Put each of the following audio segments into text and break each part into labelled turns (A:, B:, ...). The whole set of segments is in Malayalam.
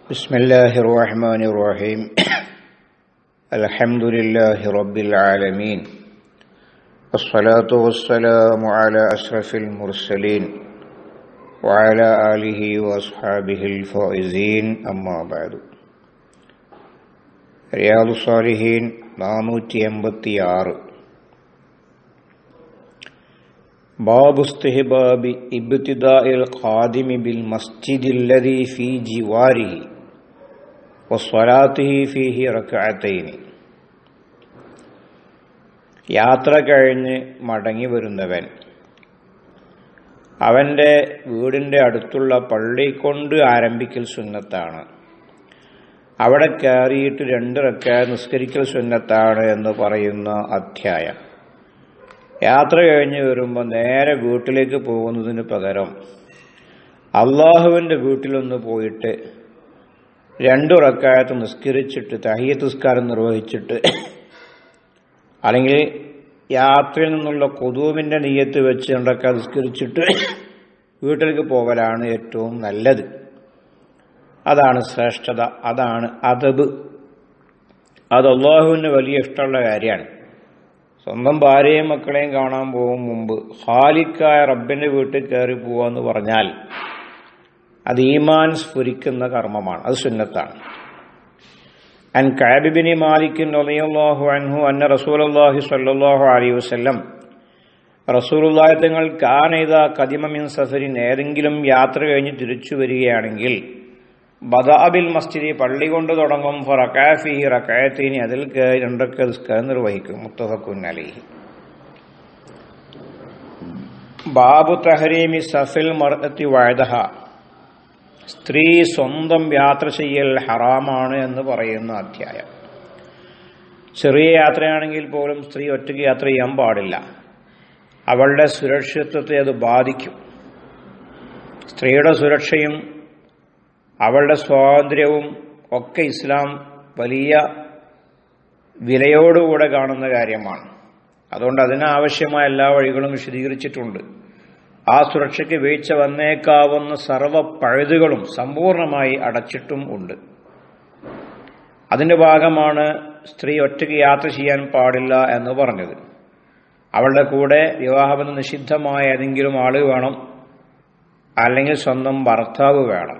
A: بسم الله الرحمن الرحيم الحمد لله رب العالمين والصلاة والسلام على أشرف المرسلين وعلى آله وأصحابه الفائزين أما بعد رياض الصالحين നാനൂറ്റി എൺപത്തി ആറ് باب استهباب ابتداء القادم بالمسجد الذي في جواره وصلاته فيه ركعتين യാത്ര കഴിഞ്ഞ് മടങ്ങി വരുന്നവൻ അവന്റെ വീടിന്റെ അടുത്തുള്ള പള്ളി കൊണ്ട് ആരംഭിക്കൽ സുന്നത്താണ് അവിടെ കയറിയിട്ട് രണ്ട് റക്ക നിസ്കരിക്കൽ സുന്നത്താണ് എന്ന് പറയുന്ന അധ്യായം യാത്ര കഴിഞ്ഞ് വരുമ്പോൾ നേരെ വീട്ടിലേക്ക് പോകുന്നതിന് പകരം അള്ളാഹുവിൻ്റെ വീട്ടിലൊന്ന് പോയിട്ട് രണ്ടു റക്കായത്ത് നിസ്കരിച്ചിട്ട് തഹിയത്ത് നിസ്കാരം നിർവഹിച്ചിട്ട് അല്ലെങ്കിൽ യാത്രയിൽ നിന്നുള്ള കൊതുവിൻ്റെ നെയ്യത്ത് വെച്ച് രണ്ടൊക്കെ നിസ്കരിച്ചിട്ട് വീട്ടിലേക്ക് പോകലാണ് ഏറ്റവും നല്ലത് അതാണ് ശ്രേഷ്ഠത അതാണ് അതബ് അത് അള്ളാഹുവിന് വലിയ ഇഷ്ടമുള്ള കാര്യമാണ് സ്വന്തം ഭാര്യയും മക്കളെയും കാണാൻ പോകും മുമ്പ് ഹാലിക്കായ റബ്ബിന്റെ വീട്ടിൽ കയറി പോവാന്ന് പറഞ്ഞാൽ അത് ഈമാൻ സ്ഫുരിക്കുന്ന കർമ്മമാണ് അത് സുന്നത്താണ് അൻ കാബിബിനി മാലിക്കിൻ റളിയല്ലാഹു അൻഹു അന്ന റസൂലുള്ളാഹി സ്വല്ലല്ലാഹു അലൈഹി വസല്ലം റസൂലുള്ളാഹി തങ്ങൾ കാനൈദ കദിമ മിൻ സഫരിൻ ഏതെങ്കിലും യാത്ര കഴിഞ്ഞ് തിരിച്ചു വരികയാണെങ്കിൽ ബദാബിൽ മസ്ജിദി പള്ളി കൊണ്ട് തുടങ്ങും ഫറക്കാഫി റക്കായത്തീനി അതിൽ രണ്ടൊക്കെ നിസ്കാരം നിർവഹിക്കും മുത്തഫക്കുൻ അലിഹി ബാബു തഹരീമി സഫിൽ മർത്തി വഴുതഹ സ്ത്രീ സ്വന്തം യാത്ര ചെയ്യൽ ഹറാമാണ് എന്ന് പറയുന്ന അധ്യായം ചെറിയ യാത്രയാണെങ്കിൽ പോലും സ്ത്രീ ഒറ്റയ്ക്ക് യാത്ര ചെയ്യാൻ പാടില്ല അവളുടെ സുരക്ഷിതത്വത്തെ അത് ബാധിക്കും സ്ത്രീയുടെ സുരക്ഷയും അവളുടെ സ്വാതന്ത്ര്യവും ഒക്കെ ഇസ്ലാം വലിയ വിലയോടുകൂടെ കാണുന്ന കാര്യമാണ് അതുകൊണ്ട് അതിനാവശ്യമായ എല്ലാ വഴികളും വിശദീകരിച്ചിട്ടുണ്ട് ആ സുരക്ഷയ്ക്ക് വീഴ്ച വന്നേക്കാവുന്ന സർവ പഴുതുകളും സമ്പൂർണമായി അടച്ചിട്ടും ഉണ്ട് അതിന്റെ ഭാഗമാണ് സ്ത്രീ ഒറ്റയ്ക്ക് യാത്ര ചെയ്യാൻ പാടില്ല എന്ന് പറഞ്ഞത് അവളുടെ കൂടെ വിവാഹബന്ധം നിഷിദ്ധമായ ഏതെങ്കിലും ആള് വേണം അല്ലെങ്കിൽ സ്വന്തം ഭർത്താവ് വേണം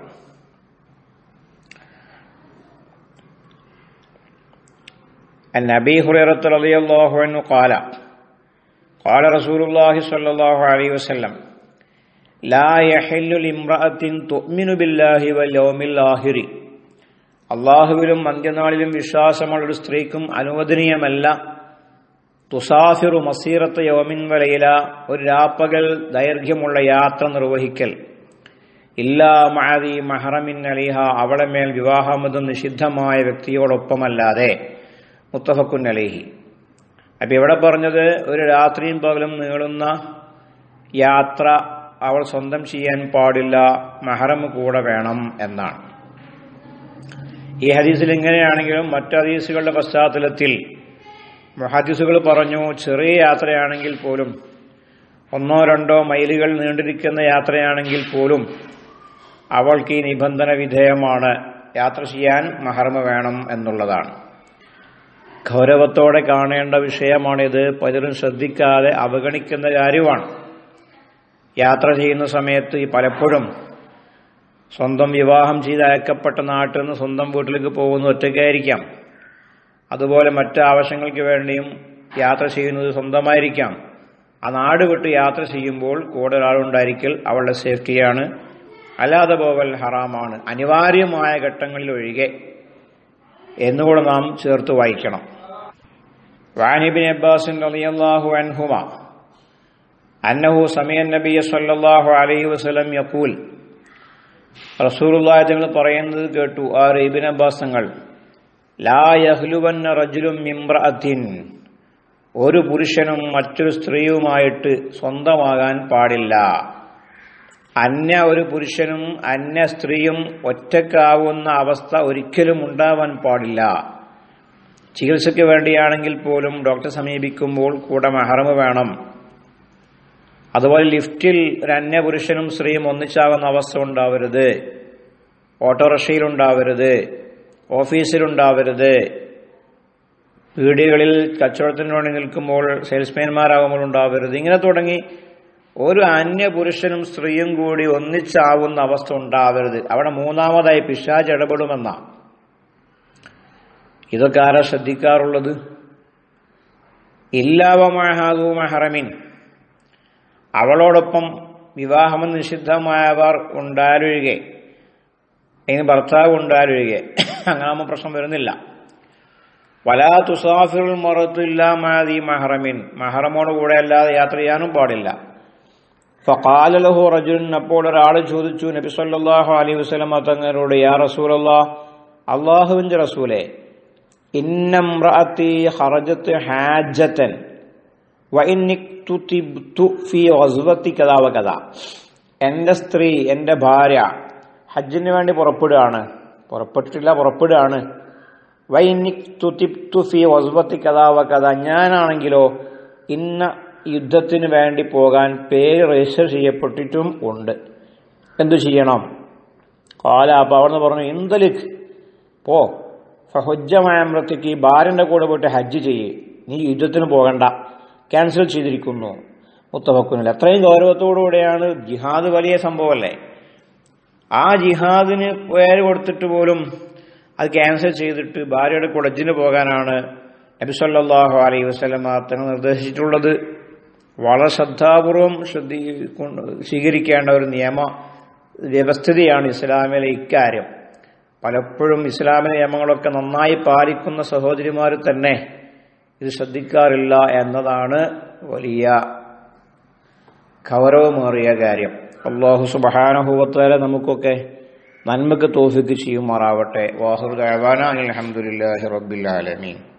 A: عن أبي هريرة رضي الله عنه قال قال رسول الله صلى الله عليه وسلم لا يحل لامرأة تؤمن بالله واليوم الآخر അള്ളാഹുവിലും അന്ത്യനാളിലും വിശ്വാസമുള്ള ഒരു സ്ത്രീക്കും അനുവദനീയമല്ല തുസാഫിറു മസീറത്ത് യോമിൻ വലയില ഒരു രാപ്പകൽ ദൈർഘ്യമുള്ള യാത്ര നിർവഹിക്കൽ ഇല്ലാ മഅദി മഹറമിൻ അലിഹ അവളെ മേൽ വിവാഹമതം നിഷിദ്ധമായ വ്യക്തിയോടൊപ്പമല്ലാതെ മുത്തഫക്കുൻ അലേഹി അപ്പം ഇവിടെ പറഞ്ഞത് ഒരു രാത്രിയും പകലും നീളുന്ന യാത്ര അവൾ സ്വന്തം ചെയ്യാൻ പാടില്ല മഹറം കൂടെ വേണം എന്നാണ് ഈ ഹദീസിൽ ഇങ്ങനെയാണെങ്കിലും മറ്റു ഹദീസുകളുടെ പശ്ചാത്തലത്തിൽ ഹദീസുകൾ പറഞ്ഞു ചെറിയ യാത്രയാണെങ്കിൽ പോലും ഒന്നോ രണ്ടോ മൈലുകൾ നീണ്ടിരിക്കുന്ന യാത്രയാണെങ്കിൽ പോലും അവൾക്ക് ഈ നിബന്ധന വിധേയമാണ് യാത്ര ചെയ്യാൻ മഹർമ വേണം എന്നുള്ളതാണ് ഗൗരവത്തോടെ കാണേണ്ട വിഷയമാണിത് പലരും ശ്രദ്ധിക്കാതെ അവഗണിക്കുന്ന കാര്യമാണ് യാത്ര ചെയ്യുന്ന സമയത്ത് ഈ പലപ്പോഴും സ്വന്തം വിവാഹം ചെയ്ത് അയക്കപ്പെട്ട നാട്ടിൽ നിന്ന് സ്വന്തം വീട്ടിലേക്ക് പോകുന്ന ഒറ്റയ്ക്കായിരിക്കാം അതുപോലെ മറ്റ് ആവശ്യങ്ങൾക്ക് വേണ്ടിയും യാത്ര ചെയ്യുന്നത് സ്വന്തമായിരിക്കാം ആ നാട് വിട്ട് യാത്ര ചെയ്യുമ്പോൾ കൂടെ ഒരാളുണ്ടായിരിക്കൽ അവളുടെ സേഫ്റ്റിയാണ് അല്ലാതെ പോവൽ ഹറാമാണ് അനിവാര്യമായ ഘട്ടങ്ങളിൽ ഒഴികെ എന്നുകൂടെ നാം ചേർത്ത് വായിക്കണം وعن ابن عباس رضي الله عنهما أنه سمع النبي صلى الله عليه وسلم يقول റസൂലുള്ളാഹി തങ്ങൾ പറയുന്നത് കേട്ടു ആ ഇബ്നു അബ്ബാസ് തങ്ങൾ ലാ യഹ്ലുവന്ന റജുലും മിംറഅത്തിൻ ഒരു പുരുഷനും മറ്റൊരു സ്ത്രീയുമായിട്ട് സ്വന്തമാകാൻ പാടില്ല അന്യ ഒരു പുരുഷനും അന്യ സ്ത്രീയും ഒറ്റക്കാവുന്ന അവസ്ഥ ഒരിക്കലും ഉണ്ടാവാൻ പാടില്ല ചികിത്സയ്ക്ക് വേണ്ടിയാണെങ്കിൽ പോലും ഡോക്ടറെ സമീപിക്കുമ്പോൾ കൂടെ മഹറമ് വേണം അതുപോലെ ലിഫ്റ്റിൽ ഒരു അന്യപുരുഷനും സ്ത്രീയും ഒന്നിച്ചാകുന്ന അവസ്ഥ ഉണ്ടാവരുത് ഓട്ടോറിക്ഷയിലുണ്ടാവരുത് ഓഫീസിലുണ്ടാവരുത് വീടുകളിൽ കച്ചവടത്തിന് വേണ്ടി നിൽക്കുമ്പോൾ സെയിൽസ്മാൻമാരാകുമ്പോൾ ഉണ്ടാവരുത് ഇങ്ങനെ തുടങ്ങി ഒരു അന്യ പുരുഷനും സ്ത്രീയും കൂടി ഒന്നിച്ചാവുന്ന അവസ്ഥ ഉണ്ടാവരുത് അവിടെ മൂന്നാമതായി പിശാജ് ഇടപെടുമെന്ന ഇതൊക്കെ ആരാ ശ്രദ്ധിക്കാറുള്ളത് ഇല്ലാവമഹാദു മഹറമിൻ അവളോടൊപ്പം വിവാഹം നിഷിദ്ധമായവർ ഉണ്ടാലൊഴികെ ഇനി ഭർത്താവ് ഉണ്ടാലൊഴികെ അങ്ങനെ പ്രശ്നം വരുന്നില്ല വലാ തുസാഫിറുൽ മറത്തില്ല മാതി മഹറമിൻ മഹറമോട് കൂടെ അല്ലാതെ യാത്ര ചെയ്യാനും പാടില്ല ഫഖാലലഹു റജുൻ അപ്പോൾ ഒരാൾ ചോദിച്ചു നബി സല്ലല്ലാഹു അലൈഹി വസല്ലമ തങ്ങളോട് യാ റസൂലല്ലാഹ് അള്ളാഹുവിന്റെ റസൂലെ ഇന്നംറഅത്തി ഖറജത്ത് ഹാജത്തൻ വഇന്നിക്തുതിബ്തു ഫീ ഗസ്വതി കദാ വകദാ എൻ്റെ സ്ത്രീ എൻ്റെ ഭാര്യ ഹജ്ജിന് വേണ്ടി പുറപ്പെടുകയാണ് പുറപ്പെട്ടിട്ടില്ല പുറപ്പെടുകയാണ് വൈനിക്തുതിബ്തു ഫീ ഗസ്വതി കദാ വകദാ ഞാനാണെങ്കിലോ ഇന്ന യുദ്ധത്തിന് വേണ്ടി പോകാൻ പേര് രജിസ്റ്റർ ചെയ്യപ്പെട്ടിട്ടും ഉണ്ട് എന്തു ചെയ്യണം കാല അപ്പൊ അവിടുന്ന് പറഞ്ഞു എന്തലിക് പോ ഫഹുജ്ജമായമ്രത്തേക്ക് ഈ ഭാര്യന്റെ കൂടെ പോയിട്ട് ഹജ്ജ് ചെയ്യേ നീ യുദ്ധത്തിന് പോകണ്ട ക്യാൻസൽ ചെയ്തിരിക്കുന്നു മുത്തഫക്കുന്നില്ല അത്രയും ഗൗരവത്തോടുകൂടെയാണ് ജിഹാദ് വലിയ സംഭവമല്ലേ ആ ജിഹാദിന് പേര് കൊടുത്തിട്ട് പോലും അത് ക്യാൻസൽ ചെയ്തിട്ട് ഭാര്യയുടെ കുടജിന് പോകാനാണ് നബി സല്ലല്ലാഹു അലൈഹി വസല്ലമ തങ്ങൾ നിർദ്ദേശിച്ചിട്ടുള്ളത് വളരെ ശ്രദ്ധാപൂർവം ശ്രദ്ധി സ്വീകരിക്കേണ്ട ഒരു നിയമ വ്യവസ്ഥിതിയാണ് ഇസ്ലാമിലെ ഇക്കാര്യം പലപ്പോഴും ഇസ്ലാമിലെ നിയമങ്ങളൊക്കെ നന്നായി പാലിക്കുന്ന സഹോദരിമാർ തന്നെ ഇത് ശ്രദ്ധിക്കാറില്ല എന്നതാണ് വലിയ ഗൗരവമേറിയ കാര്യം അള്ളാഹു സുബഹാനഹുവത്തേലെ നമുക്കൊക്കെ നന്മക്ക് തോഫിക്ക് ചെയ്യുമാറാവട്ടെ വാഹുദ് അലഹമുല്ലാഹി റബ്ബിൽ ആലമീൻ